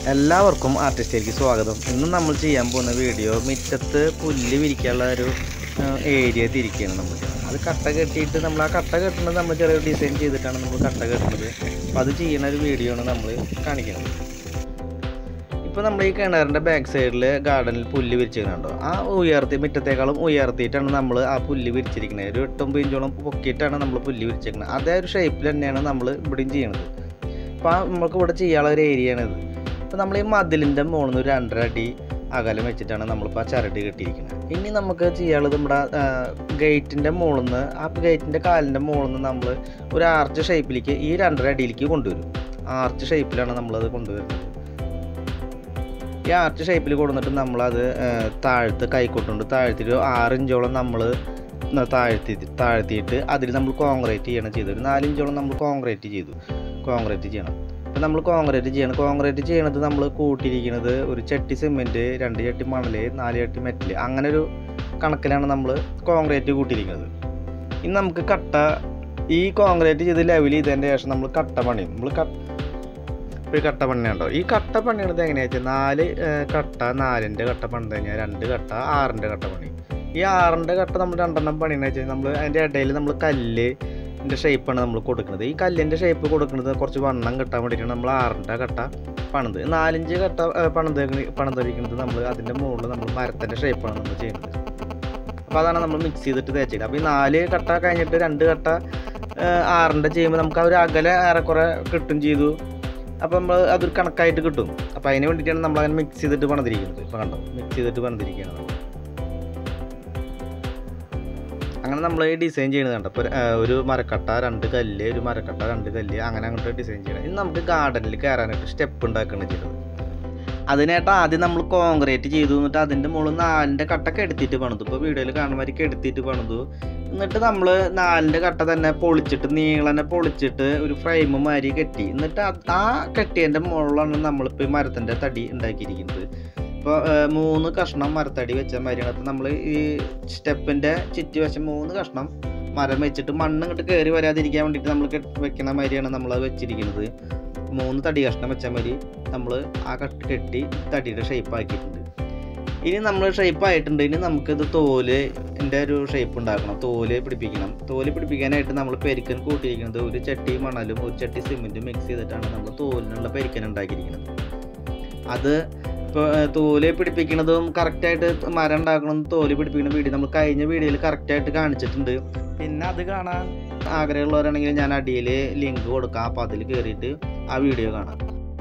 എല്ലാവർക്കും ആർട്ടിസ്റ്റിലേക്ക് സ്വാഗതം ഇന്ന് നമ്മൾ ചെയ്യാൻ പോകുന്ന വീഡിയോ മുറ്റത്ത് പുല്ല് വിരിക്കാനുള്ള ഒരു ഏരിയ തിരിക്കുകയാണ് നമ്മൾ അത് കട്ട കെട്ടിയിട്ട് നമ്മൾ ആ കട്ട കെട്ടുന്നത് നമ്മൾ ചെറിയ ഡിസൈൻ ചെയ്തിട്ടാണ് നമ്മൾ കട്ട കെട്ടുന്നത് അപ്പോൾ അത് ചെയ്യുന്ന ഒരു വീഡിയോ ആണ് നമ്മൾ കാണിക്കുന്നത് ഇപ്പോൾ നമ്മൾ ഈ കിണറിൻ്റെ ബാക്ക് സൈഡിൽ ഗാർഡനിൽ പുല്ല് വിരിച്ചിരിക്കുന്നുണ്ടോ ആ ഉയർത്തി മുറ്റത്തേക്കാളും ഉയർത്തിയിട്ടാണ് നമ്മൾ ആ പുല്ല് വിരിച്ചിരിക്കുന്നത് ഒരു എട്ടൊമ്പത് ഇഞ്ചോളം പൊക്കിയിട്ടാണ് നമ്മൾ പുല്ല് വിരിച്ചിരിക്കുന്നത് അതേ ഒരു ഷേപ്പിൽ തന്നെയാണ് നമ്മൾ ഇവിടെയും ചെയ്യുന്നത് അപ്പോൾ നമുക്ക് ഇവിടെ ചെയ്യാനുള്ള ഒരു ഏരിയ ആണ് ഇത് അപ്പോൾ നമ്മൾ ഈ മതിലിൻ്റെ മുകളിൽ നിന്ന് ഒരു രണ്ടര അടി അകലം വെച്ചിട്ടാണ് നമ്മളിപ്പോൾ ആ ചരട് കെട്ടിയിരിക്കുന്നത് ഇനി നമുക്ക് ചെയ്യാനുള്ളത് നമ്മുടെ ഗേറ്റിൻ്റെ മുകളിൽ നിന്ന് ആ ഗേറ്റിൻ്റെ കാലിൻ്റെ മുകളിൽ നിന്ന് നമ്മൾ ഒരു ആർച്ച് ഷേപ്പിലേക്ക് ഈ രണ്ടര അടിയിലേക്ക് കൊണ്ടുവരും ആർച്ച് ഷേപ്പിലാണ് നമ്മളത് കൊണ്ടുവരുന്നത് ഈ ആർച്ച് ഷേപ്പിൽ കൊടുത്തിട്ട് നമ്മളത് താഴ്ത്ത് കൈക്കൊട്ടുണ്ട് താഴ്ത്തിയിട്ട് ആറിഞ്ചോളം നമ്മൾ താഴ്ത്തി താഴ്ത്തിയിട്ട് അതിൽ നമ്മൾ കോൺക്രീറ്റ് ചെയ്യണം ചെയ്തു ഒരു നാലിഞ്ചോളം നമ്മൾ കോൺക്രീറ്റ് ചെയ്തു കോൺക്രീറ്റ് ചെയ്യണം അപ്പോൾ നമ്മൾ കോൺക്രീറ്റ് ചെയ്യണം കോൺക്രീറ്റ് ചെയ്യണത് നമ്മൾ കൂട്ടിയിരിക്കുന്നത് ഒരു ചട്ടി സിമെൻറ്റ് രണ്ട് ചട്ടി മണൽ നാല് ചട്ടി മെറ്റൽ അങ്ങനെ ഒരു കണക്കിലാണ് നമ്മൾ കോൺക്രീറ്റ് കൂട്ടിയിരിക്കുന്നത് ഇനി നമുക്ക് കട്ട ഈ കോൺക്രീറ്റ് ചെയ്ത് ലെവൽ ചെയ്തതിൻ്റെ ശേഷം നമ്മൾ കട്ട പണിയും നമ്മൾ കട്ട ഇപ്പോൾ ഈ കട്ട പണിയുണ്ടോ ഈ കട്ട പണിയണത് എങ്ങനെയാ വെച്ചാൽ നാല് ഏഹ്, കട്ട നാലിൻ്റെ കട്ട പണിത് കഴിഞ്ഞാൽ രണ്ട് കട്ട ആറിൻ്റെ കട്ട പണി ഈ ആറിൻ്റെ കട്ട നമ്മൾ രണ്ടെണ്ണം പണിയെന്ന് വെച്ചാൽ നമ്മൾ അതിൻ്റെ ഇടയിൽ നമ്മൾ കല്ല് ൻ്റെ ഷേപ്പാണ് നമ്മൾ കൊടുക്കുന്നത് ഈ കല്ലിൻ്റെ ഷേപ്പ് കൊടുക്കുന്നത് കുറച്ച് വണ്ണം കിട്ടാൻ വേണ്ടിയിട്ടാണ് നമ്മൾ ആറിൻ്റെ കട്ട പണിത് നാലഞ്ച് കട്ട ഏഹ്, പണിത് പണിതിരിക്കുന്നത് നമ്മൾ അതിൻ്റെ മുകളിൽ നമ്മൾ മരത്തിൻ്റെ ഷേപ്പാണ് നമ്മൾ ചെയ്യുന്നത് അപ്പോൾ അതാണ് നമ്മൾ മിക്സ് ചെയ്തിട്ട് തേച്ചത് അപ്പോൾ ഈ നാല് കട്ട കഴിഞ്ഞിട്ട് രണ്ട് കട്ട ഏഹ്, ആറിൻ്റെ ചെയ്യുമ്പോൾ നമുക്ക് ആ ഒരു അകലെ ഏറെക്കുറെ കിട്ടും ചെയ്തു അപ്പോൾ നമ്മൾ അതൊരു കണക്കായിട്ട് കിട്ടും അപ്പോൾ അതിന് വേണ്ടിയിട്ടാണ് നമ്മൾ അങ്ങനെ മിക്സ് ചെയ്തിട്ട് പണിതിരിക്കുന്നത് ഇപ്പോൾ കണ്ടോ മിക്സ് ചെയ്തിട്ട് പണിതിരിക്കുകയാണ് നമ്മൾ അങ്ങനെ നമ്മൾ ഈ ഡിസൈൻ ചെയ്യുന്നത് കണ്ടോ ഇപ്പോൾ ഒരു മരക്കട്ട രണ്ട് കല്ല് ഒരു മരക്കട്ട രണ്ട് കല്ല് അങ്ങനെ അങ്ങോട്ട് ഡിസൈൻ ചെയ്യണം ഇനി നമുക്ക് ഗാർഡനിൽ കയറാനായിട്ട് സ്റ്റെപ്പ് ഉണ്ടാക്കുകയാണ് ചെയ്തത് അതിനായിട്ട് ആദ്യം നമ്മൾ കോൺക്രീറ്റ് ചെയ്തു എന്നിട്ട് അതിൻ്റെ മുകളിൽ നാലിൻ്റെ കട്ടൊക്കെ എടുത്തിട്ട് പണിതു ഇപ്പോൾ വീഡിയോയിൽ കാണുമാതിരിക്ക് എടുത്തിട്ട് പണിതു എന്നിട്ട് നമ്മൾ നാലിൻ്റെ കട്ട തന്നെ പൊളിച്ചിട്ട് നീളനെ പൊളിച്ചിട്ട് ഒരു ഫ്രെയിം മാതിരി കെട്ടി എന്നിട്ട് അത് ആ കെട്ടിയതിൻ്റെ മുകളിലാണ് നമ്മളിപ്പോൾ ഈ മരത്തിൻ്റെ തടി ഉണ്ടാക്കിയിരിക്കുന്നത് ഇപ്പോൾ മൂന്ന് കഷ്ണം മരത്തടി വെച്ച മാതിരിയാണ് അപ്പോൾ നമ്മൾ ഈ സ്റ്റെപ്പിൻ്റെ ചുറ്റുവശം മൂന്ന് കഷ്ണം മരം വെച്ചിട്ട് മണ്ണ് ഇങ്ങോട്ട് കയറി വരാതിരിക്കാൻ വേണ്ടിയിട്ട് നമ്മൾ വെക്കണ മാതിരിയാണ് നമ്മളത് വെച്ചിരിക്കുന്നത് മൂന്ന് തടി കഷ്ണം വെച്ച മാതിരി നമ്മൾ ആ കട്ട് കെട്ടി തടിയുടെ ഷേപ്പ് ആക്കിയിട്ടുണ്ട് ഇനി നമ്മൾ ഷേപ്പ് ആയിട്ടുണ്ട് ഇനി നമുക്കിത് തോല് എൻ്റെ ഒരു ഷേപ്പ് ഉണ്ടാക്കണം തോല് പിടിപ്പിക്കണം തോല് പിടിപ്പിക്കാനായിട്ട് നമ്മൾ പെരിക്കൻ കൂട്ടിയിരിക്കുന്നത് ഒരു ചട്ടി മണലും ഒരു ചട്ടി സിമെൻറ്റും മിക്സ് ചെയ്തിട്ടാണ് നമ്മൾ തോലിനുള്ള പെരിക്കൻ ഉണ്ടാക്കിയിരിക്കുന്നത് അത് ഇപ്പോൾ തോല് പിടിപ്പിക്കുന്നതും കറക്റ്റായിട്ട് മരം ഉണ്ടാക്കണം തോല് പിടിപ്പിക്കുന്ന വീഡിയോ നമ്മൾ കഴിഞ്ഞ വീഡിയോയിൽ കറക്റ്റായിട്ട് കാണിച്ചിട്ടുണ്ട് പിന്നെ അത് കാണാൻ ആഗ്രഹമുള്ളവരാണെങ്കിൽ ഞാൻ അടിയിൽ ലിങ്ക് കൊടുക്കാം അപ്പോൾ അതിൽ കയറിയിട്ട് ആ വീഡിയോ കാണാം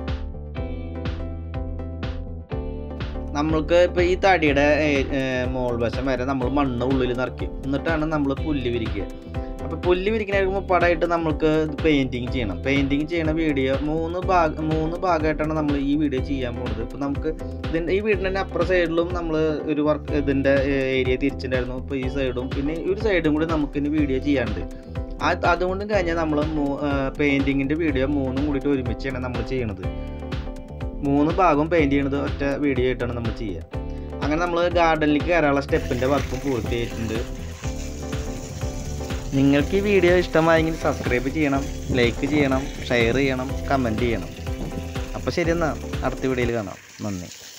നമ്മൾക്ക് ഇപ്പോൾ ഈ തടിയുടെ മോൾ വശം വരെ നമ്മൾ മണ്ണ് ഉള്ളിൽ നിറയ്ക്കും എന്നിട്ടാണ് നമ്മൾ പുല്ല് വിരിക്കുക അപ്പോൾ പുല്ല് വിരിക്കുന്നതിന് മുപ്പാടായിട്ട് നമ്മൾക്ക് പെയിൻറ്റിങ് ചെയ്യണം പെയിൻറ്റിങ് ചെയ്യണ വീഡിയോ മൂന്ന് ഭാഗ മൂന്ന് ഭാഗമായിട്ടാണ് നമ്മൾ ഈ വീഡിയോ ചെയ്യാൻ പോകുന്നത് ഇപ്പോൾ നമുക്ക് ഇതിൻ്റെ ഈ വീടിൻ്റെ അപ്പുറ സൈഡിലും നമ്മൾ ഒരു വർക്ക് ഇതിൻ്റെ ഏരിയ തിരിച്ചിട്ടുണ്ടായിരുന്നു ഇപ്പോൾ ഈ സൈഡും പിന്നെ ഈ ഒരു സൈഡും കൂടി നമുക്ക് ഇനി വീഡിയോ ചെയ്യാനുണ്ട് ആ അതുകൊണ്ടും കഴിഞ്ഞാൽ നമ്മൾ പെയിൻറ്റിങ്ങിൻ്റെ വീഡിയോ മൂന്നും കൂടിയിട്ട് ഒരുമിച്ചാണ് നമ്മൾ ചെയ്യണത് മൂന്ന് ഭാഗം പെയിൻറ്റ് ചെയ്യണത് ഒറ്റ വീഡിയോ ആയിട്ടാണ് നമ്മൾ ചെയ്യുക അങ്ങനെ നമ്മൾ ഗാർഡനിലേക്ക് കയറാനുള്ള സ്റ്റെപ്പിൻ്റെ വർക്കും പൂർത്തിയായിട്ടുണ്ട് നിങ്ങൾക്ക് ഈ വീഡിയോ ഇഷ്ടമായെങ്കിൽ സബ്സ്ക്രൈബ് ചെയ്യണം ലൈക്ക് ചെയ്യണം ഷെയർ ചെയ്യണം കമൻറ്റ് ചെയ്യണം അപ്പോൾ ശരി എന്നാൽ അടുത്ത വീഡിയോയിൽ കാണാം നന്ദി